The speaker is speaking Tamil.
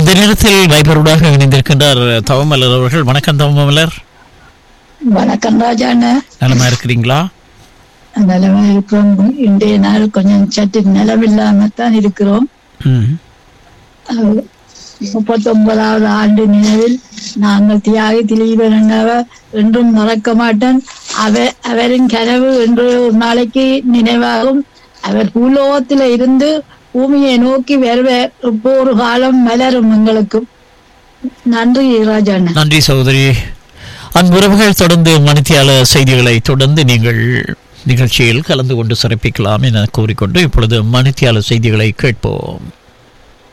இந்த நேரத்தில் வைபருடாக இணைந்திருக்கின்றார் தவமலர் அவர்கள் வணக்கம் தவமலர் வணக்கம் ராஜாண்ண நலமா இருக்கிறீங்களா நிலவா இருக்கிறோம் இன்றைய நாள் கொஞ்சம் சற்று நிலவில்லாமத்தான் இருக்கிறோம் ம் அஹ், முப்பத்தொன்பதாவது ஆண்டு நினைவில் நாங்கள் தியாகி திலீபன் அண்ணாவை என்றும் மறக்க மாட்டேன் அவ அவரின் கனவு என்று ஒரு நாளைக்கு நினைவாகும் அவர் பூலோகத்தில் இருந்து பூமியை நோக்கி வருவார் இப்போ ஒரு காலம் மலரும் எங்களுக்கும் நன்றி ராஜாண்ணா நன்றி சகோதரி அன்புறவுகள் தொடர்ந்து மணித்தியால செய்திகளை தொடர்ந்து நீங்கள் நிகழ்ச்சியில் கலந்து கொண்டு சிறப்பிக்கலாம் என கூறிக்கொண்டு இப்பொழுது மணித்தியால செய்திகளை கேட்போம்